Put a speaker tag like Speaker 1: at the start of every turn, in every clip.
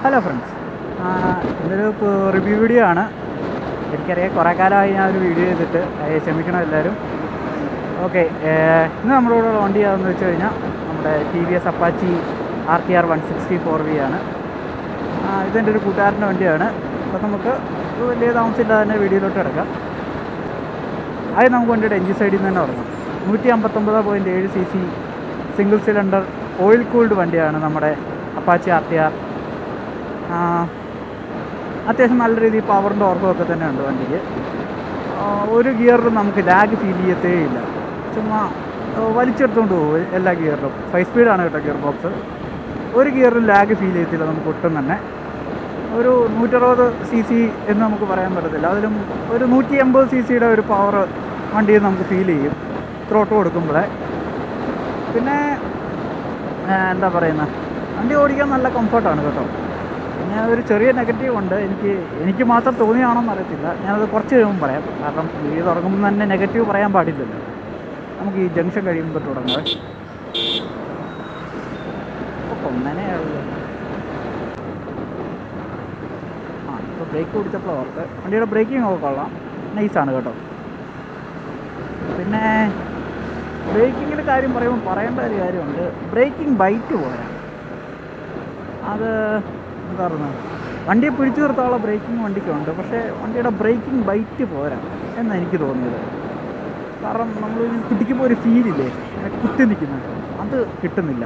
Speaker 1: Hello friends ഇതൊരു review video ആണ് എനിക്കറിയാം കുറേ കാലമായി ഞാൻ ഒരു വീഡിയോ ചെയ്തിട്ട് ഏ, ക്ഷമിക്കണം എല്ലാവരും ഓക്കെ ഇന്ന് നമ്മുടെ കൂടെ ഉള്ള വണ്ടി ഏതാണെന്ന് വെച്ച് കഴിഞ്ഞാൽ നമ്മുടെ T V S Apache R T R one sixty four V ആണ് ആ, ഇതെൻ്റെ ഒരു കൂട്ടുകാരൻ്റെ വണ്ടിയാണ് അപ്പോൾ നമുക്ക് ഇത് വലിയ താമസമില്ലാതെ തന്നെ വീഡിയോയിലോട്ട് കിടക്കാം ആദ്യം നമുക്ക് വണ്ടിയുടെ എഞ്ചിൻ സൈഡിൽ നിന്ന് തന്നെ തുടങ്ങാം നൂറ്റി അമ്പത്തൊമ്പത് പോയിൻറ്റ് ഏഴ് C C single cylinder oil cooled വണ്ടിയാണ് നമ്മുടെ അപ്പാച്ചി ആർ ടി ആർ അത്യാവശ്യം നല്ല രീതിയിൽ പവറിൻ്റെ ഓർക്കും ഒക്കെ തന്നെ ഉണ്ട് വണ്ടിക്ക് ആ, ഒരു ഗിയറിലും നമുക്ക് ലാഗ് ഫീൽ ചെയ്യത്തേ ഇല്ല ചുമ്മാ ആ, വലിച്ചെടുത്തുകൊണ്ട് പോകും എല്ലാ ഗിയറിലും ഫൈവ് സ്പീഡാണ് കേട്ടോ ഗിയർ ബോക്സ് ഒരു ഗിയറിലും ലാഗ് ഫീൽ ചെയ്യത്തില്ല നമുക്ക് ഒട്ടും തന്നെ ഒരു നൂറ്ററുപത് സി സി എന്ന് നമുക്ക് പറയാൻ പറ്റത്തില്ല അതിലും ഒരു നൂറ്റി എൺപത് സി സിയുടെ ഒരു പവർ വണ്ടിയിൽ നമുക്ക് ഫീൽ ചെയ്യും ത്രോട്ട് കൊടുക്കുമ്പോഴേ പിന്നെ ആ, എന്താ പറയുന്നത് വണ്ടി ഓടിക്കാൻ നല്ല കംഫർട്ടാണ് കേട്ടോ പിന്നെ ഒരു ചെറിയ നെഗറ്റീവ് ഉണ്ട് എനിക്ക് എനിക്ക് മാത്രം തോന്നിയാണോന്ന് അറിയത്തില്ല ഞാനത് കുറച്ച് കഴിയുമ്പോൾ പറയാം കാരണം വീഡിയോ തുടങ്ങുമ്പോൾ തന്നെ നെഗറ്റീവ് പറയാൻ പാടില്ലല്ലോ നമുക്ക് ഈ ജംഗ്ഷൻ കഴിയുമ്പോൾ തൊട്ട് തുടങ്ങാം ഒന്നനെ ആവുള്ളൂ ആ ഇപ്പോൾ ബ്രേക്ക് പിടിച്ചപ്പോൾ ഓർത്ത് വണ്ടിയുടെ ബ്രേക്കിംഗ് ഒക്കെ കൊള്ളാം നൈസാണ് കേട്ടോ പിന്നെ ബ്രേക്കിങ്ങിൻ്റെ കാര്യം പറയുമ്പോൾ പറയേണ്ട ഒരു കാര്യമുണ്ട് ബ്രേക്കിംഗ് ബൈറ്റ് പോരാ അത് എന്താ പറയുന്നത് വണ്ടിയെ പിടിച്ചു നിർത്താനുള്ള ബ്രേക്കിംഗ് വണ്ടിക്കുണ്ട് പക്ഷേ വണ്ടിയുടെ ബ്രേക്കിംഗ് ബൈറ്റ് പോരാ എന്നാണ് എനിക്ക് തോന്നിയത് കാരണം നമ്മൾ പിടിക്കുമ്പോൾ ഒരു ഫീലില്ലേ ഇങ്ങനെ കുത്തി നിൽക്കുന്നത് അത് കിട്ടുന്നില്ല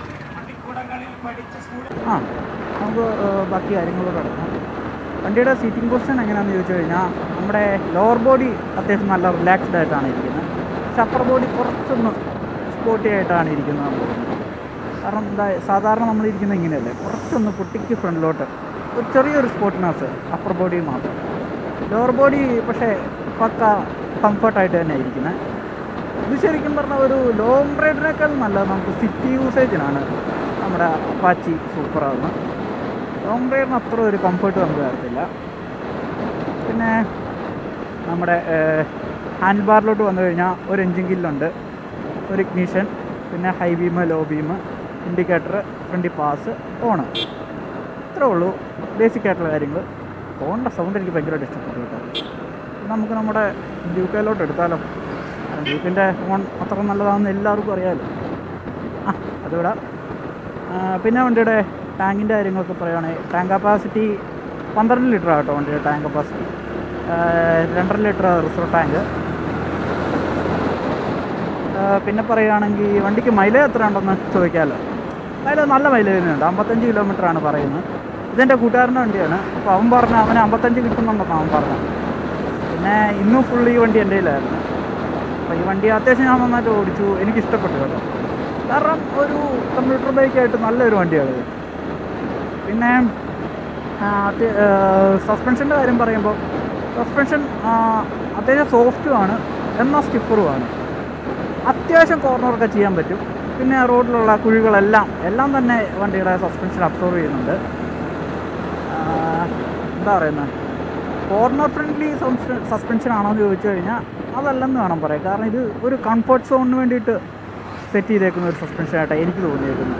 Speaker 1: ആ നമുക്ക് ഏഹ്, ബാക്കി കാര്യങ്ങളോട് നടക്കാം വണ്ടിയുടെ സീറ്റിംഗ് പൊസിഷൻ എങ്ങനെയാണെന്ന് ചോദിച്ചു കഴിഞ്ഞാൽ നമ്മുടെ ലോവർ ബോഡി അത്യാവശ്യം നല്ല റിലാക്സ്ഡ് ആയിട്ടാണ് ഇരിക്കുന്നത് പക്ഷെ അപ്പർ ബോഡി കുറച്ചൊന്ന് സ്പോട്ടി ആയിട്ടാണ് ഇരിക്കുന്നത് നമ്മൾ കാരണം എന്താ സാധാരണ നമ്മൾ ഇരിക്കുന്നത് ഇങ്ങനെയല്ലേ കുറച്ചൊന്ന് പൊട്ടിക്ക് ഫ്രണ്ടിലോട്ട് ഒരു ചെറിയൊരു സ്പോട്ടിനെസ് അപ്പർ ബോഡി മാത്രം ലോവർ ബോഡി പക്ഷേ പക്ക കംഫർട്ടായിട്ട് തന്നെ ഇരിക്കുന്നത് ഇത് ശരിക്കും പറഞ്ഞാൽ ഒരു ലോങ് റൈഡിനേക്കാൾ നല്ലത് നമുക്ക് സിറ്റി യൂസേജിനാണ് നമ്മുടെ അപ്പാച്ചി സൂപ്പറാകുന്നത് ലോങ് റൈഡിന് അത്ര ഒരു കംഫർട്ട് നമുക്ക് തരത്തില്ല പിന്നെ നമ്മുടെ ഹാൻഡ് ബാറിലോട്ട് വന്നു കഴിഞ്ഞാൽ ഒരു എഞ്ചിൻ കില്ലുണ്ട് ഒരു ഇഗ്നീഷൻ പിന്നെ high beam low beam indicator ഫ്രണ്ടി പാസ് ഓണ് ഇത്രേ ഉള്ളൂ ബേസിക് ആയിട്ടുള്ള കാര്യങ്ങൾ ഫോണിൻ്റെ സൗണ്ട് എനിക്ക് ഭയങ്കരമായിട്ട് ഇഷ്ടപ്പെട്ടു കേട്ടോ നമുക്ക് നമ്മുടെ ഡ്യൂക്കയിലോട്ട് എടുത്താലോ കാരണം ഡ്യൂക്കിൻ്റെ ഫോൺ അത്ര നല്ലതാണെന്ന് എല്ലാവർക്കും അറിയാമല്ലോ ആ അത് വിടാം ആ, പിന്നെ വണ്ടിയുടെ ടാങ്കിൻ്റെ കാര്യങ്ങളൊക്കെ പറയുകയാണെങ്കിൽ ടാങ്ക് കപ്പാസിറ്റി പന്ത്രണ്ട് ലിറ്റർ കേട്ടോ വണ്ടിയുടെ ടാങ്ക് കപ്പാസിറ്റി രണ്ടര ലിറ്റർ റിസർവ് ടാങ്ക് പിന്നെ പറയുകയാണെങ്കിൽ വണ്ടിക്ക് മൈലേജ് എത്ര ഉണ്ടെന്ന് ചോദിക്കാമല്ലോ മൈലേജ് നല്ല മൈലേജ് ഉണ്ട് അമ്പത്തഞ്ച് കിലോമീറ്റർ ആണ് പറയുന്നത് ഇതെൻ്റെ കൂട്ടുകാരൻ്റെ വണ്ടിയാണ് അപ്പോൾ അവൻ പറഞ്ഞ അവന് അമ്പത്തഞ്ച് കിട്ടുന്നുണ്ടെന്ന് അവൻ പറഞ്ഞത് പിന്നെ ഇന്നും ഫുൾ ഈ വണ്ടി എൻ്റെ കയ്യിലായിരുന്നു അപ്പോൾ ഈ വണ്ടി അത്യാവശ്യം ഞാൻ നന്നായിട്ട് ഓടിച്ചു എനിക്ക് ഇഷ്ടപ്പെട്ടു കേട്ടോ കാരണം ഒരു കമ്പ്യൂട്ടർ ബൈക്കായിട്ട് നല്ലൊരു വണ്ടിയാണ് ഇത് പിന്നെ സസ്പെൻഷൻ്റെ കാര്യം പറയുമ്പോൾ സസ്പെൻഷൻ അത്യാവശ്യം സോഫ്റ്റുമാണ് എന്നാൽ സ്റ്റിഫറുമാണ് അത്യാവശ്യം കോർണറൊക്കെ ചെയ്യാൻ പറ്റും പിന്നെ റോഡിലുള്ള കുഴികളെല്ലാം എല്ലാം തന്നെ വണ്ടിയുടെ സസ്പെൻഷൻ അബ്സോർവ് ചെയ്യുന്നുണ്ട് ആ, എന്താ പറയുന്നത് കോർണർ ഫ്രണ്ട്ലി സസ്പെൻഷൻ ആണോ എന്ന് ചോദിച്ചു കഴിഞ്ഞാൽ അതല്ലെന്ന് വേണം പറയാം കാരണം ഇത് ഒരു കംഫർട്ട് സോണിന് വേണ്ടിയിട്ട് സെറ്റ് ചെയ്തേക്കുന്ന ഒരു സസ്പെൻഷൻ ആയിട്ടാണ് എനിക്ക് തോന്നിയേക്കുന്നത്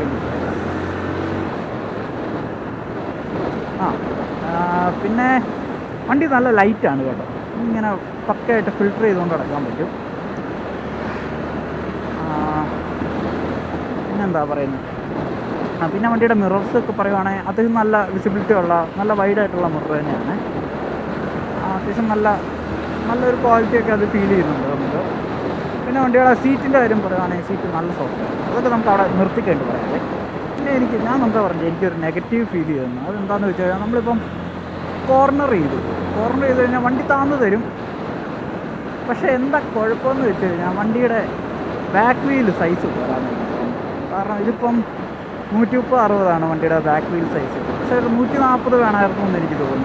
Speaker 1: ആ ആ, പിന്നെ വണ്ടി നല്ല ലൈറ്റാണ് കേട്ടോ ഇങ്ങനെ പക്കയായിട്ട് ഫിൽട്ടർ ചെയ്തുകൊണ്ട് നടക്കാൻ പറ്റും ആ, പിന്നെന്താ പറയുന്നത് ആ പിന്നെ വണ്ടിയുടെ മിറർസ് ഒക്കെ പറയുവാണെങ്കിൽ അത്യാവശ്യം നല്ല വിസിബിലിറ്റി ഉള്ള നല്ല വൈഡായിട്ടുള്ള മിറർ തന്നെയാണ് ആ, അത്യാവശ്യം നല്ല നല്ലൊരു ക്വാളിറ്റി ഒക്കെ അത് ഫീൽ ചെയ്യുന്നുണ്ട് നമുക്ക് പിന്നെ വണ്ടിയുടെ സീറ്റിൻ്റെ കാര്യം പറയുവാണെങ്കിൽ സീറ്റ് നല്ല സോഫ്റ്റ് അതൊക്കെ നമുക്ക് അവിടെ നിർത്തിക്കേണ്ടി പറയാതെ പിന്നെ എനിക്ക് ഞാൻ എന്താ പറഞ്ഞത് എനിക്കൊരു നെഗറ്റീവ് ഫീൽ ചെയ്യുന്നു അതെന്താണെന്ന് വെച്ച് കഴിഞ്ഞാൽ നമ്മളിപ്പം കോർണർ ചെയ്തു കോർണർ ചെയ്ത് കഴിഞ്ഞാൽ വണ്ടി താന്നു തരും പക്ഷേ എന്താ കുഴപ്പമെന്ന് വെച്ച് കഴിഞ്ഞാൽ വണ്ടിയുടെ ബാക്ക് വീൽ സൈസ് പോരാൻ കാരണം ഇതിപ്പം നൂറ്റി മുപ്പത് അറുപതാണ് വണ്ടിയുടെ ബാക്ക് വീൽ സൈസ് പക്ഷേ ഒരു നൂറ്റി നാൽപ്പത് വേണമായിരുന്നു എന്ന് എനിക്ക് തോന്നുന്നു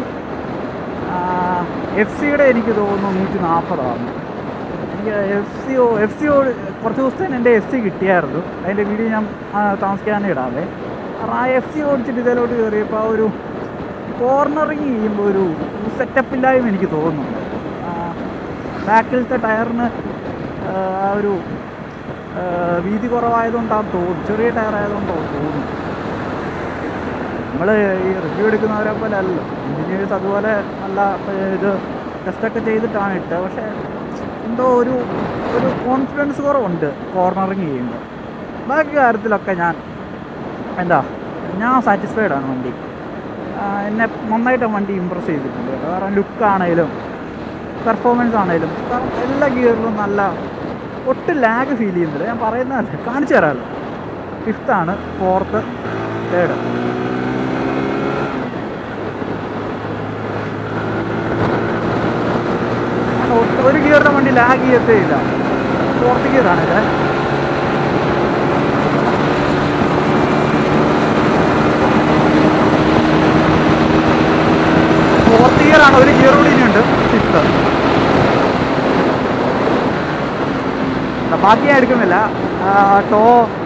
Speaker 1: എഫ് സിയുടെ എനിക്ക് തോന്നുന്നു നൂറ്റി നാൽപ്പതാണ് എനിക്ക് F C O F C O കുറച്ച് ദിവസത്തേന് എൻ്റെ എഫ് സി കിട്ടിയായിരുന്നു അതിൻ്റെ വീഡിയോ ഞാൻ ആ, താമസിക്കാനേ ഇടാവേ കാരണം ആ എഫ് സി ഓടിച്ചിട്ട് ഇതിലോട്ട് കയറിയപ്പോൾ ആ ഒരു കോർണറിങ് ചെയ്യുമ്പോൾ ഒരു സെറ്റപ്പില്ലായ്മ എനിക്ക് തോന്നുന്നുണ്ട് ആ, ബാക്കിലത്തെ ടയറിന് ആ, ആ ഒരു ആ, വീതി കുറവായതുകൊണ്ടാണ് തോന്നുന്നു ചെറിയ ടയർ ആയതുകൊണ്ടാണ് തോന്നുന്നു നമ്മൾ ഈ റിവ്യൂ എടുക്കുന്നവരെ പോലെ അല്ലല്ലോ എഞ്ചിനീയേഴ്സ് അതുപോലെ നല്ല ഏർ, ഇത് ടെസ്റ്റൊക്കെ ചെയ്തിട്ടാണ് ഇട്ടത് പക്ഷേ എന്തോ ഒരു ഒരു കോൺഫിഡൻസ് കുറവുണ്ട് കോർണറിങ് ചെയ്യുമ്പോൾ ബാക്കി കാര്യത്തിലൊക്കെ ഞാൻ എന്താ ഞാൻ സാറ്റിസ്ഫൈഡ് ആണ് വണ്ടി ആ, എന്നെ നന്നായിട്ട് വണ്ടി ഇമ്പ്രസ് ചെയ്തിട്ടുണ്ട് കേട്ടോ കാരണം ലുക്കാണേലും പെർഫോമൻസ് ആണേലും കാരണം എല്ലാ ഗിയറിലും നല്ല ഒട്ടും ലാഗ് ഫീൽ ചെയ്യുന്നില്ല ഞാൻ പറയുന്നതല്ല കാണിച്ചു തരാമല്ലോ ഫിഫ്ത്താണ് ഫോർത്ത് തേർഡ് ഒരു ഗിയറിൻ്റെ വണ്ടി ലാഗ് ചെയ്യത്തേ ഇല്ല ഫോർത്ത് ഗിയറാണ് ഇത് ഫോർത്ത് ഗിയർ ആണ് ഒരു ഗിയർ കൂടി ഇനിയുണ്ട് ഫിഫ്ത്ത് ബാക്കി ഞാൻ എടുക്കുന്നില്ല ആ, ടോ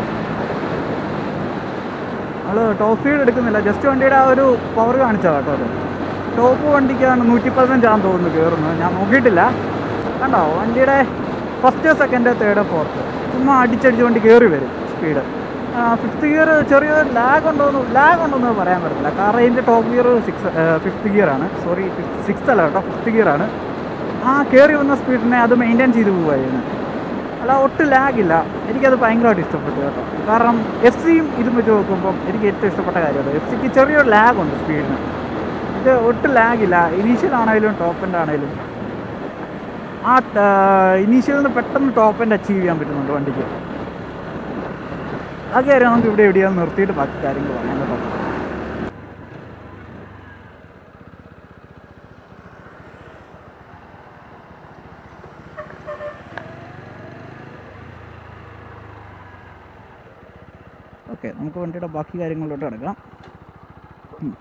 Speaker 1: നമ്മള് ടോപ്പ് സ്പീഡ് എടുക്കുന്നില്ല ജസ്റ്റ് വണ്ടിയുടെ ആ ഒരു പവർ കാണിച്ചാ കേട്ടോ അത് ടോപ്പ് വണ്ടിക്കാണ് നൂറ്റി പതിനഞ്ചാന്ന് തോന്നുന്നു കയറുന്നത് ഞാൻ നോക്കിയിട്ടില്ല കണ്ടോ വണ്ടിയുടെ ഫസ്റ്റ് സെക്കൻഡ് തേർഡ് ഫോർത്ത് ചുമ്മാ അടിച്ചടിച്ച് വണ്ടി കയറി വരും സ്പീഡ് ഫിഫ്ത്ത് ഗിയർ ചെറിയൊരു ലാഗ് ഉണ്ടോന്ന് ലാഗ് ഉണ്ടോന്ന് പറയാൻ പറ്റില്ല കാരണം ഇതിൻ്റെ top gear six fifth gear ആണ് സോറി സിക്സ് അല്ല കേട്ടോ ഫിഫ്ത്ത് ഗിയർ ആണ് ആ കയറി വന്ന സ്പീഡിനെ അത് മെയിൻറ്റെയിൻ ചെയ്ത് പോവുകയായിരുന്നു അല്ല ഒട്ടും ലാഗില്ല എനിക്കത് ഭയങ്കരമായിട്ട് ഇഷ്ടപ്പെട്ടു കേട്ടോ കാരണം എഫ് സിയും ഇതും വെച്ച് നോക്കുമ്പം എനിക്ക് ഏറ്റവും ഇഷ്ടപ്പെട്ട കാര്യമാണ് എഫ് സിക്ക് ചെറിയൊരു ലാഗ് ഉണ്ട് സ്പീഡിന് ഇത് ഒട്ടും ലാഗില്ല ഇനീഷ്യൽ ആണെങ്കിലും ടോപ്പ് എൻഡ് ആണെങ്കിലും ആ ഇനീഷ്യലിൽ നിന്ന് പെട്ടെന്ന് ടോപ്പ് എൻഡ് അച്ചീവ് ചെയ്യാൻ പറ്റുന്നുണ്ട് വണ്ടിക്ക് ആ കാര്യം നമുക്ക് ഇവിടെ എവിടെയാണ് നിർത്തിയിട്ട് ബാക്കി കാര്യങ്ങൾ പറയാൻ കേട്ടോ ഓക്കെ നമുക്ക് വണ്ടിയുടെ ബാക്കി കാര്യങ്ങളിലോട്ട് കിടക്കാം ഉം.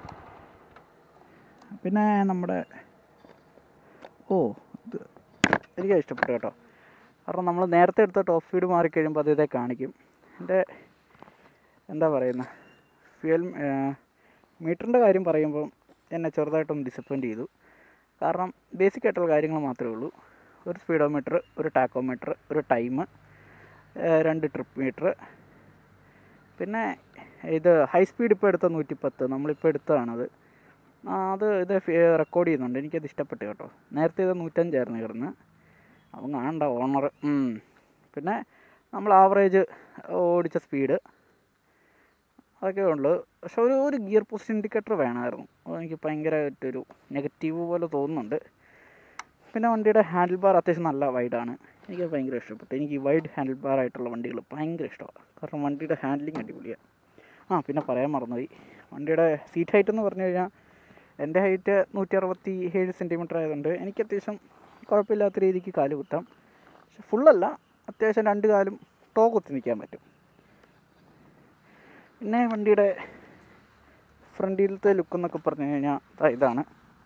Speaker 1: പിന്നെ നമ്മുടെ ഓ ഇത് എനിക്ക് ഇഷ്ടപ്പെട്ടു കേട്ടോ കാരണം നമ്മൾ നേരത്തെ എടുത്ത ടോപ്പ് സ്പീഡ് മാറിക്കഴിയുമ്പോൾ അത് ഇതേ കാണിക്കും എൻ്റെ എന്താ പറയുന്ന ഫ്യൂൽ മീറ്ററിൻ്റെ കാര്യം പറയുമ്പോൾ എന്നെ ചെറുതായിട്ടൊന്ന് ഡിസപ്പോയിൻറ്റ് ചെയ്തു കാരണം ബേസിക് ആയിട്ടുള്ള കാര്യങ്ങൾ മാത്രമേ ഉള്ളൂ ഒരു സ്പീഡോമീറ്റർ ഒരു ടാക്കോമീറ്റർ ഒരു ടൈം രണ്ട് ട്രിപ്പ് മീറ്റർ പിന്നെ ഇത് ഹൈ സ്പീഡ് ഇപ്പോൾ എടുത്ത നൂറ്റിപ്പത്ത് നമ്മളിപ്പോൾ എടുത്തതാണത് ആ, അത് ഇത് റെക്കോർഡ് ചെയ്യുന്നുണ്ട് എനിക്കത് ഇഷ്ടപ്പെട്ടു കേട്ടോ നേരത്തെ ഇത് നൂറ്റഞ്ചായിരുന്നു കയറുന്നത് അവൻ കാണണ്ട ഓണർ പിന്നെ നമ്മൾ ആവറേജ് ഓടിച്ച സ്പീഡ് അതൊക്കെ ഉള്ളു പക്ഷെ ഒരു ഒരു ഗിയർ പോസ്റ്റ് ഇൻഡിക്കേറ്റർ വേണമായിരുന്നു അത് എനിക്ക് ഭയങ്കരമായിട്ടൊരു നെഗറ്റീവ് പോലെ തോന്നുന്നുണ്ട് പിന്നെ വണ്ടിയുടെ ഹാൻഡിൽ ബാർ അത്യാവശ്യം നല്ല വൈഡാണ് എനിക്ക് ഭയങ്കര ഇഷ്ടപ്പെട്ടു എനിക്ക് വൈഡ് ഹാൻഡിൽ ബാർ ആയിട്ടുള്ള വണ്ടികൾ ഭയങ്കര ഇഷ്ടമാണ് കാരണം വണ്ടിയുടെ ഹാൻഡ്ലിങ് അടിപൊളിയാണ് ആ പിന്നെ പറയാൻ മറന്നുപോയി വണ്ടിയുടെ സീറ്റ് ഹൈറ്റ് എന്ന് പറഞ്ഞു കഴിഞ്ഞാൽ എൻ്റെ ഹൈറ്റ് നൂറ്റി അറുപത്തി ഏഴ് സെൻറ്റിമീറ്റർ ആയതുകൊണ്ട് എനിക്ക് അത്യാവശ്യം കുഴപ്പമില്ലാത്ത രീതിക്ക് കാല് കുത്താം പക്ഷെ ഫുള്ളല്ല അത്യാവശ്യം രണ്ട് കാലും ടോ കുത്തി നിൽക്കാൻ പറ്റും പിന്നെ വണ്ടിയുടെ ഫ്രണ്ടിലത്തെ ലുക്ക് എന്നൊക്കെ പറഞ്ഞു കഴിഞ്ഞാൽ ദാ ഇതാണ്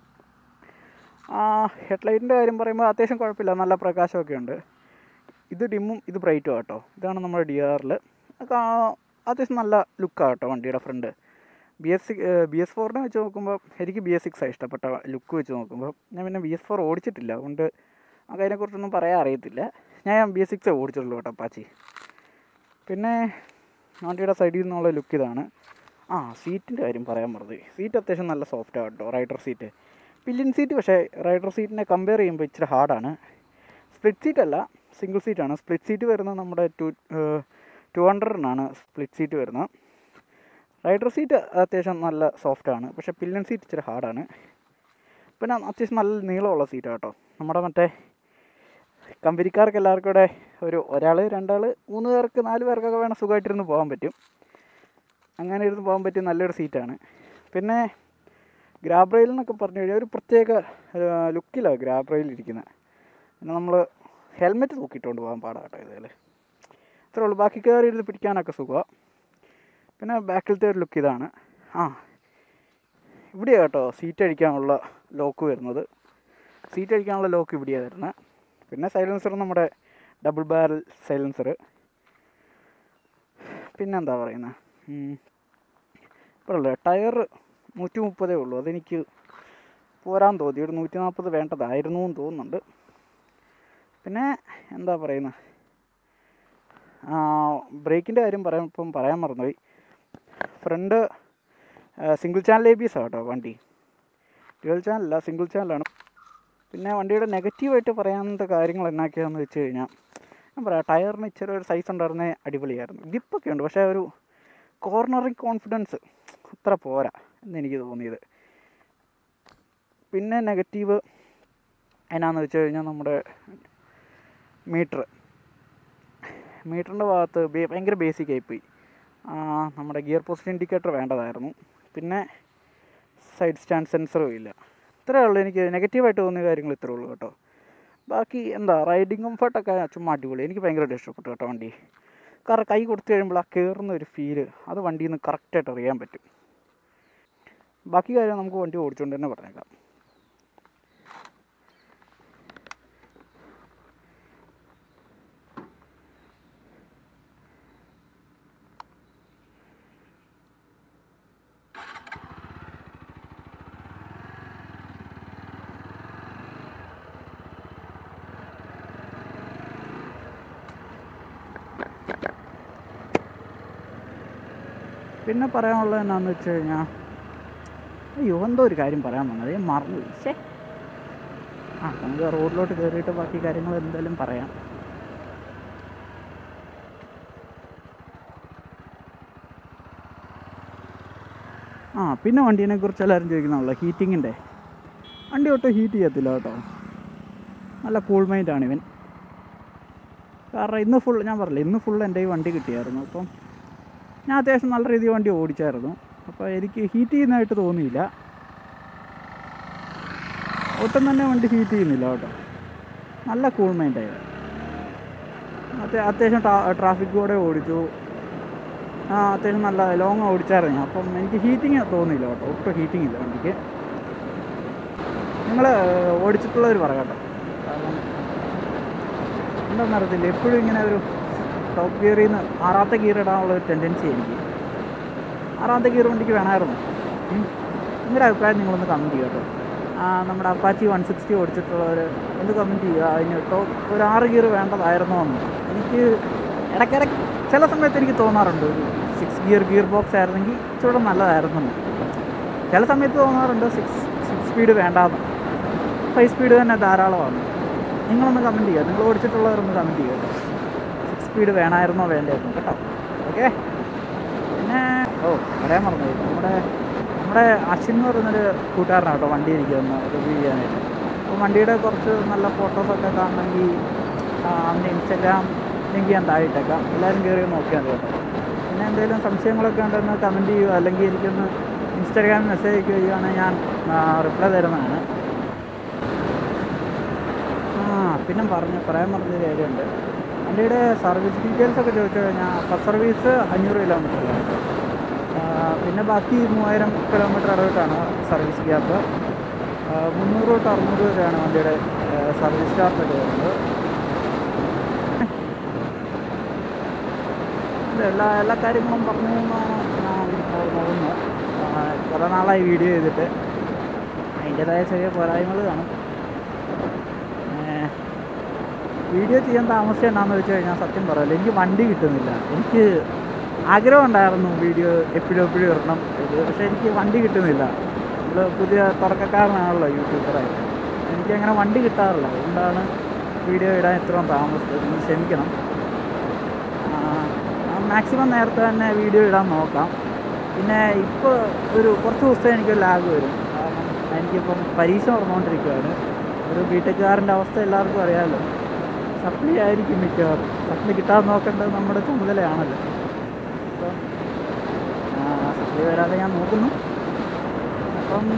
Speaker 1: ആ ഹെഡ്ലൈറ്റിൻ്റെ കാര്യം പറയുമ്പോൾ അത്യാവശ്യം കുഴപ്പമില്ല നല്ല പ്രകാശമൊക്കെ ഉണ്ട് ഇത് ഡിമ്മും ഇത് ബ്രൈറ്റും കേട്ടോ ഇതാണ് നമ്മുടെ ഡി ആറിൽ അത്യാവശ്യം നല്ല ലുക്കാണ് കേട്ടോ വണ്ടിയുടെ front B S C B S ഫോറിനെ വെച്ച് നോക്കുമ്പോൾ എനിക്ക് ബി എസ് സിക്സാണ് ഇഷ്ടപ്പെട്ട ലുക്ക് വെച്ച് നോക്കുമ്പോൾ ഞാൻ പിന്നെ ബി എസ് ഫോർ ഓടിച്ചിട്ടില്ല അതുകൊണ്ട് നമുക്ക് അതിനെക്കുറിച്ചൊന്നും പറയാൻ അറിയത്തില്ല ഞാൻ ബി എസ് സിക്സേ ഓടിച്ചിട്ടുള്ളൂ കേട്ടോ അപ്പാച്ചി പിന്നെ വണ്ടിയുടെ സൈഡിൽ നിന്നുള്ള ലുക്ക് ഇതാണ് ആ സീറ്റിൻ്റെ കാര്യം പറയാൻ മറന്നു സീറ്റ് അത്യാവശ്യം നല്ല സോഫ്റ്റാണ് കേട്ടോ റൈഡർ സീറ്റ് പില്ലിൻ സീറ്റ് പക്ഷേ റൈഡർ സീറ്റിനെ കമ്പയർ ചെയ്യുമ്പോൾ ഇച്ചിരി ഹാർഡാണ് സ്പ്ലിറ്റ് സീറ്റ് അല്ല സിംഗിൾ സീറ്റാണ് സ്പ്ലിറ്റ് സീറ്റ് വരുന്നത് നമ്മുടെ ടു ടു ഹൺഡ്രഡിനാണ് സ്പ്ലിറ്റ് സീറ്റ് വരുന്നത് റൈഡർ സീറ്റ് അത്യാവശ്യം നല്ല സോഫ്റ്റാണ് പക്ഷേ പില്ലൻ സീറ്റ് ഇച്ചിരി ഹാർഡാണ് പിന്നെ അത്യാവശ്യം നല്ല നീളമുള്ള സീറ്റാണ് കേട്ടോ നമ്മുടെ മറ്റേ കമ്പനിക്കാർക്ക് എല്ലാവർക്കും കൂടെ ഒരു ഒരാൾ രണ്ടാൾ മൂന്ന് പേർക്ക് നാല് പേർക്കൊക്കെ വേണം സുഖമായിട്ടിരുന്ന് പോകാൻ പറ്റും അങ്ങനെ ഇരുന്ന് പോകാൻ പറ്റിയ നല്ലൊരു സീറ്റാണ് പിന്നെ ഗ്രാബ് റെയിൽ എന്നൊക്കെ പറഞ്ഞു കഴിഞ്ഞാൽ ഒരു പ്രത്യേക ലുക്കിലാണ് ഗ്രാബ് റെയിൽ ഇരിക്കുന്നത് പിന്നെ നമ്മൾ ഹെൽമെറ്റ് തൂക്കിയിട്ടുകൊണ്ട് പോകാൻ പാടാണ് കേട്ടോ ഇതിൽ അത്രേ ഉള്ളൂ ബാക്കി കയറി ഇരുന്ന് പിടിക്കാനൊക്കെ സുഖമാണ് പിന്നെ ബാക്കിലത്തെ ഒരു ലുക്ക് ഇതാണ് ആ ഇവിടെയാണ് കേട്ടോ സീറ്റ് അടിക്കാനുള്ള ലോക്ക് വരുന്നത് സീറ്റ് അടിക്കാനുള്ള ലോക്ക് ഇവിടെയാണ് വരുന്നത് പിന്നെ സൈലൻസർ നമ്മുടെ ഡബിൾ ബാരൽ സൈലൻസർ പിന്നെന്താ പറയുന്നത് ഇപ്പോഴല്ലേ ടയർ നൂറ്റി മുപ്പതേ ഉള്ളൂ അതെനിക്ക് പോരാൻ തോന്നി ഒരു നൂറ്റി നാൽപ്പത് വേണ്ടതായിരുന്നു എന്ന് തോന്നുന്നുണ്ട് പിന്നെ എന്താ പറയുന്നത് ബ്രേക്കിൻ്റെ കാര്യം പറയാൻ ഇപ്പം പറയാൻ മറന്നുപോയി front single channel A B S കേട്ടോ വണ്ടി ഡ്യുവൽ ചാനലല്ല സിംഗിൾ ചാനലാണ് പിന്നെ വണ്ടിയുടെ നെഗറ്റീവായിട്ട് പറയാവുന്ന കാര്യങ്ങൾ എന്നാക്കിയാന്ന് വെച്ച് കഴിഞ്ഞാൽ ഞാൻ പറയാം ടയറിന് ഇച്ചിരി ഒരു സൈസ് ഉണ്ടായിരുന്നേ അടിപൊളിയായിരുന്നു ഗ്രിപ്പൊക്കെ ഉണ്ട് പക്ഷേ ഒരു കോർണറിങ് കോൺഫിഡൻസ് അത്ര പോരാ എന്ന് എനിക്ക് തോന്നിയത് പിന്നെ നെഗറ്റീവ് എന്നാന്ന് വെച്ച് കഴിഞ്ഞാൽ നമ്മുടെ മീറ്റർ മീറ്ററിൻ്റെ ഭാഗത്ത് ബേ- ഭയങ്കര ബേസിക് ആയിപ്പോയി ആ, നമ്മുടെ ഗിയർ പൊസിഷൻ ഇൻഡിക്കേറ്റർ വേണ്ടതായിരുന്നു പിന്നെ സൈഡ് സ്റ്റാൻഡ് സെൻസറും ഇല്ല ഇത്രയേ ഉള്ളൂ എനിക്ക് നെഗറ്റീവായിട്ട് തോന്നിയ കാര്യങ്ങൾ ഇത്രയേ ഉള്ളൂ കേട്ടോ ബാക്കി എന്താ റൈഡിങ് കംഫർട്ടൊക്കെ ചുമ്മാ അടിപൊളി എനിക്ക് ഭയങ്കരമായിട്ട് ഇഷ്ടപ്പെട്ടു കേട്ടോ വണ്ടി കാരണം കൈ കൊടുത്തു കഴിയുമ്പോൾ ആ കയറുന്ന ഒരു ഫീല് അത് വണ്ടിയിൽ നിന്ന് കറക്റ്റായിട്ട് അറിയാൻ പറ്റും ബാക്കി കാര്യം നമുക്ക് വണ്ടി ഓടിച്ചുകൊണ്ട് തന്നെ പറഞ്ഞേക്കാം പിന്നെ പറയാനുള്ളത് എന്നാന്ന് വെച്ച് കഴിഞ്ഞാൽ അയ്യോ എന്തോ ഒരു കാര്യം പറയാൻ വന്നത് ഞാൻ മറന്നു ശേ ആ നമുക്ക് റോഡിലോട്ട് കയറിയിട്ട് ബാക്കി കാര്യങ്ങൾ എന്തായാലും പറയാം ആ പിന്നെ വണ്ടീനെ കുറിച്ച് എല്ലാവരും ചോദിക്കുന്നുള്ളൂ ഹീറ്റിങ്ങിൻ്റെ വണ്ടി ഒട്ടും ഹീറ്റ് ചെയ്യത്തില്ല കേട്ടോ നല്ല കൂൾ മൈൻഡാണ് ഇവൻ കാരണം ഇന്ന് ഫുൾ ഞാൻ പറഞ്ഞില്ല ഇന്ന് ഫുൾ എൻ്റെ ഈ വണ്ടി കിട്ടിയായിരുന്നു അപ്പം ഞാൻ അത്യാവശ്യം നല്ല രീതിയിൽ വണ്ടി ഓടിച്ചായിരുന്നു അപ്പോൾ എനിക്ക് ഹീറ്റ് ചെയ്യുന്നതായിട്ട് തോന്നിയില്ല ഒട്ടും തന്നെ വണ്ടി ഹീറ്റ് ചെയ്യുന്നില്ല കേട്ടോ നല്ല കൂൾ മൈൻഡായി അത്യ അത്യാവശ്യം ട്രാഫിക് കൂടെ ഓടിച്ചു ആ അത്യാവശ്യം നല്ല ലോങ് ഓടിച്ചായിരുന്നു ഞാൻ അപ്പം എനിക്ക് ഹീറ്റിങ് തോന്നിയില്ല കേട്ടോ ഒട്ടും ഹീറ്റിംഗ് ഇല്ല വണ്ടിക്ക് നിങ്ങൾ ഓടിച്ചിട്ടുള്ളവർ പറയാം കേട്ടോ കാരണം എന്താണെന്ന് അറിയത്തില്ല എപ്പോഴും ഇങ്ങനെ ഒരു ടോപ്പ് ഗിയറിൽ നിന്ന് ആറാമത്തെ ഗിയർ ഇടാനുള്ള ഒരു ടെൻഡൻസി എനിക്ക് ആറാമത്തെ ഗിയർ വണ്ടിക്ക് വേണമായിരുന്നു ഉം. നിങ്ങളുടെ അഭിപ്രായം നിങ്ങളൊന്ന് കമൻറ്റ് ചെയ്യുക കേട്ടോ ആ, നമ്മുടെ അപ്പാച്ചി വൺ സിക്സ്റ്റി ഓടിച്ചിട്ടുള്ളവർ ഒന്ന് കമൻറ്റ് ചെയ്യുക അതിന് ടോപ്പ് ഒരു ആറ് ഗിയർ വേണ്ടതായിരുന്നോ എന്ന് എനിക്ക് ഇടയ്ക്കിടയ്ക്ക് ചില സമയത്ത് എനിക്ക് തോന്നാറുണ്ട് ഒരു സിക്സ് ഗിയർ ഗിയർ ബോക്സ് ആയിരുന്നെങ്കിൽ ഇച്ചിരി നല്ലതായിരുന്നു എന്ന്. ചില സമയത്ത് തോന്നാറുണ്ട് സിക്സ് സിക്സ് സ്പീഡ് വേണ്ടാന്ന് ഫൈവ് സ്പീഡ് തന്നെ ധാരാളമാണ് നിങ്ങളൊന്ന് കമൻറ്റ് ചെയ്യുക നിങ്ങൾ ഓടിച്ചിട്ടുള്ളവരൊന്ന് കമൻറ്റ് ചെയ്യുക കേട്ടോ സിക്സ് സ്പീഡ് വേണമായിരുന്നോ വേണ്ടായിരുന്നു കേട്ടോ ഓക്കെ പിന്നെ ഓ പറയാൻ മറന്നു നമ്മുടെ നമ്മുടെ അശ്വിൻ എന്ന് പറയുന്നൊരു കൂട്ടുകാരനാണ് കേട്ടോ വണ്ടി എനിക്ക് ഒന്ന് റിവ്യൂ ചെയ്യാനായിട്ട് അപ്പോൾ വണ്ടിയുടെ കുറച്ച് നല്ല ഫോട്ടോസൊക്കെ കാണണമെങ്കിൽ ആ, അവൻ്റെ ഇൻസ്റ്റാഗ്രാം ലിങ്ക് ഞാൻ താഴെ ഇട്ടേക്കാം എല്ലാവരും കയറി നോക്കിയാൽ മതി കേട്ടോ പിന്നെ എന്തെങ്കിലും സംശയങ്ങളൊക്കെ ഉണ്ടെന്ന് കമൻറ്റ് ചെയ്യുക അല്ലെങ്കിൽ എനിക്കൊന്ന് ഇൻസ്റ്റാഗ്രാമിൽ മെസ്സേജ് അയക്കുക ചെയ്യുകയാണെങ്കിൽ ഞാൻ റിപ്ലൈ തരുന്നതാണ് ആ പിന്നെ പറഞ്ഞ് പറയാൻ പറഞ്ഞൊരു കാര്യമുണ്ട് വണ്ടിയുടെ സർവീസ് ഡീറ്റെയിൽസ് ഒക്കെ ചോദിച്ചു കഴിഞ്ഞാൽ ഫസ്റ്റ് സർവീസ് അഞ്ഞൂറ് കിലോമീറ്റർ പിന്നെ ബാക്കി മൂവായിരം കിലോമീറ്റർ ഇടവിട്ടാണ് സർവീസ് ഗ്യാപ്പ് മുന്നൂറ് തൊട്ട് അറുന്നൂറ് വരെയാണ് വണ്ടിയുടെ സർവീസ് ചാർജ് ഒക്കെ വരുന്നത് ഇത് എല്ലാ എല്ലാ കാര്യങ്ങളും പറഞ്ഞു എന്നാണ് ഞാൻ തോന്നുന്നത് ആ, കുറേ നാളായി വീഡിയോ ചെയ്തിട്ട് അതിൻ്റേതായ ചെറിയ പോരായ്മകൾ കാണും ഏഹ്, വീഡിയോ ചെയ്യാൻ താമസിച്ചത് എന്നാന്ന് വെച്ച് കഴിഞ്ഞാൽ സത്യം പറയല്ല എനിക്ക് വണ്ടി കിട്ടുന്നില്ല എനിക്ക് ആഗ്രഹം ഉണ്ടായിരുന്നു വീഡിയോ എപ്പോഴും എപ്പോഴും ഇടണം ഇത് പക്ഷേ എനിക്ക് വണ്ടി കിട്ടുന്നില്ല നമ്മൾ പുതിയ തുടക്കക്കാരനാണല്ലോ യൂട്യൂബറായിട്ട് എനിക്ക് അങ്ങനെ വണ്ടി കിട്ടാറില്ല അതുകൊണ്ടാണ് വീഡിയോ ഇടാൻ ഇത്രയും താമസിച്ചത് നിങ്ങൾ ക്ഷമിക്കണം മാക്സിമം നേരത്തെ തന്നെ വീഡിയോ ഇടാൻ നോക്കാം പിന്നെ ഇപ്പോൾ ഒരു കുറച്ച് ദിവസത്തെ എനിക്ക് ലാഗ് വരും കാരണം എനിക്കിപ്പം പരീക്ഷ നടന്നുകൊണ്ടിരിക്കുകയാണ് ഒരു ബിടെക്കുകാരൻ്റെ അവസ്ഥ എല്ലാവർക്കും അറിയാമല്ലോ സപ്ലി ആയിരിക്കും മിക്കവാറും സപ്ലി കിട്ടാൻ നോക്കേണ്ടത് നമ്മുടെ ചുമതലയാണല്ലോ അപ്പം സപ്ലി വരാതെ ഞാൻ നോക്കുന്നു അപ്പം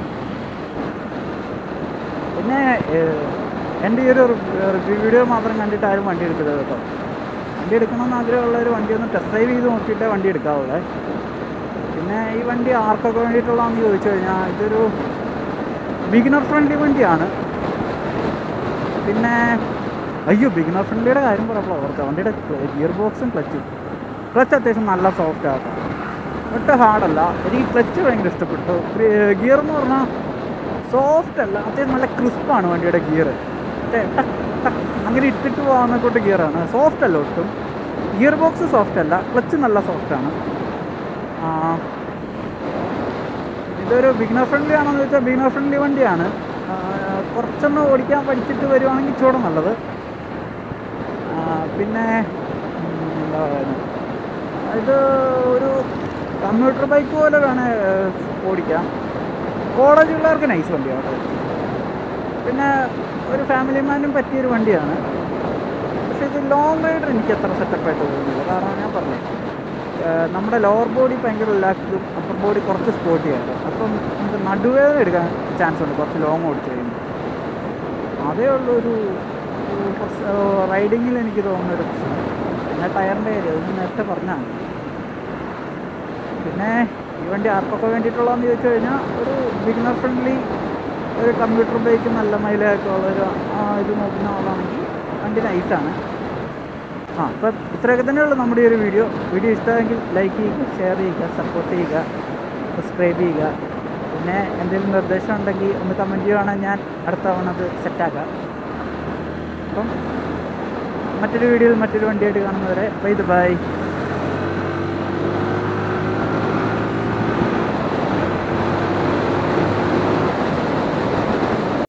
Speaker 1: പിന്നെ ഏഹ്, എൻ്റെ ഈ ഒരു റിവ്യൂ വീഡിയോ മാത്രം കണ്ടിട്ട് ആരും വണ്ടി എടുക്കരുത് കേട്ടോ വണ്ടി എടുക്കണമെന്ന് ആഗ്രഹമുള്ളവർ വണ്ടി ഒന്ന് ടെസ്റ്റ് ഡ്രൈവ് ചെയ്ത് നോക്കിയിട്ടേ വണ്ടി എടുക്കാവുള്ളേ പിന്നെ ഈ വണ്ടി ആർക്കൊക്കെ വേണ്ടിയിട്ടുള്ളതെന്ന് ചോദിച്ചു കഴിഞ്ഞാൽ ഇതൊരു ബിഗിനർ ഫ്രണ്ട്ലി വണ്ടിയാണ് പിന്നെ അയ്യോ ബിഗിനർ ഫ്രണ്ട്ലിയുടെ കാര്യം പറഞ്ഞപ്പോൾ ഓർത്ത വണ്ടിയുടെ ഗിയർ ബോക്സും ക്ലച്ചും ക്ലച്ച് അത്യാവശ്യം നല്ല സോഫ്റ്റ് ആണ് ഒട്ടും ഹാർഡല്ല എനിക്ക് ക്ലച്ച് ഭയങ്കര ഇഷ്ടപ്പെട്ടു ഗിയർ എന്ന് പറഞ്ഞാൽ സോഫ്റ്റ് അല്ല അത്യാവശ്യം നല്ല ക്രിസ്പാണ് വണ്ടിയുടെ ഗിയർ അങ്ങനെ ഇട്ടിട്ട് പോകാവുന്ന കൂട്ട് ഗിയറാണ് സോഫ്റ്റ് അല്ല ഒട്ടും ഗിയർ ബോക്സ് സോഫ്റ്റ് അല്ല ക്ലച്ച് നല്ല സോഫ്റ്റാണ് ഇതൊരു ബിഗിനർ ഫ്രണ്ട്ലി ആണെന്ന് ചോദിച്ചാൽ ബിഗിനർ ഫ്രണ്ട്ലി വണ്ടിയാണ് ആ, കുറച്ചൊന്ന് ഓടിക്കാൻ പഠിച്ചിട്ട് വരുവാണെങ്കിൽ ഇച്ചിരി നല്ലത് ആ, പിന്നെ ഉം, എന്താ പറയുന്നത് ഇത് ഒരു കമ്പ്യൂട്ടർ ബൈക്ക് പോലെ വേണേൽ ഓടിക്കാം കോളേജ് പിള്ളേർക്ക് നൈസ് വണ്ടിയാണ് പിന്നെ ഒരു ഫാമിലി മാനും പറ്റിയൊരു വണ്ടിയാണ് പക്ഷെ ഇത് ലോങ് റൈഡർ എനിക്ക് അത്ര സെറ്റപ്പായിട്ട് തോന്നുന്നില്ല കാരണം ഞാൻ പറഞ്ഞു ഏഹ് നമ്മുടെ ലോവർ ബോഡി ഭയങ്കര റിലാക്സ്ഡും അപ്പർ ബോഡി കുറച്ച് സ്പോർട്ടിയാണ് അപ്പം നമുക്ക് നടുവേദന എടുക്കാൻ ചാൻസ് ഉണ്ട് കുറച്ച് ലോങ് ഓടിച്ച് കഴിയുമ്പോൾ അതേ ഉള്ളൊരു റൈഡിങ്ങിൽ എനിക്ക് തോന്നുന്നൊരു പ്രശ്നം പിന്നെ ടയറിൻ്റെ കാര്യം അത് ഞാൻ നേരത്തെ പറഞ്ഞാണ് പിന്നെ ഈ വണ്ടി ആർക്കൊക്കെ വേണ്ടിയിട്ടുള്ളതെന്ന് ചോദിച്ചു കഴിഞ്ഞാൽ ഒരു ബിഗിനർ ഫ്രണ്ട്ലി ഒരു കമ്പ്യൂട്ടർ ബൈക്ക് നല്ല മൈലേജൊക്കെ ഉള്ളൊരു ആ, ഇത് നോക്കുന്ന ആളാണെങ്കിൽ വണ്ടി നൈസാണ് ആ അപ്പം ഇത്രയൊക്കെ തന്നെയുള്ളൂ നമ്മുടെ ഈ ഒരു വീഡിയോ വീഡിയോ ഇഷ്ടമെങ്കിൽ ലൈക്ക് ചെയ്യുക ഷെയർ ചെയ്യുക സപ്പോർട്ട് ചെയ്യുക സബ്സ്ക്രൈബ് ചെയ്യുക പിന്നെ എന്തെങ്കിലും നിർദ്ദേശം ഉണ്ടെങ്കിൽ ഒന്ന് കമൻറ്റ് ചെയ്യുവാണെങ്കിൽ ഞാൻ അടുത്ത തവണ അത് സെറ്റാക്കാം അപ്പം മറ്റൊരു വീഡിയോയിൽ മറ്റൊരു വണ്ടിയായിട്ട് കാണുന്നവരെ ബൈ ദ ബൈ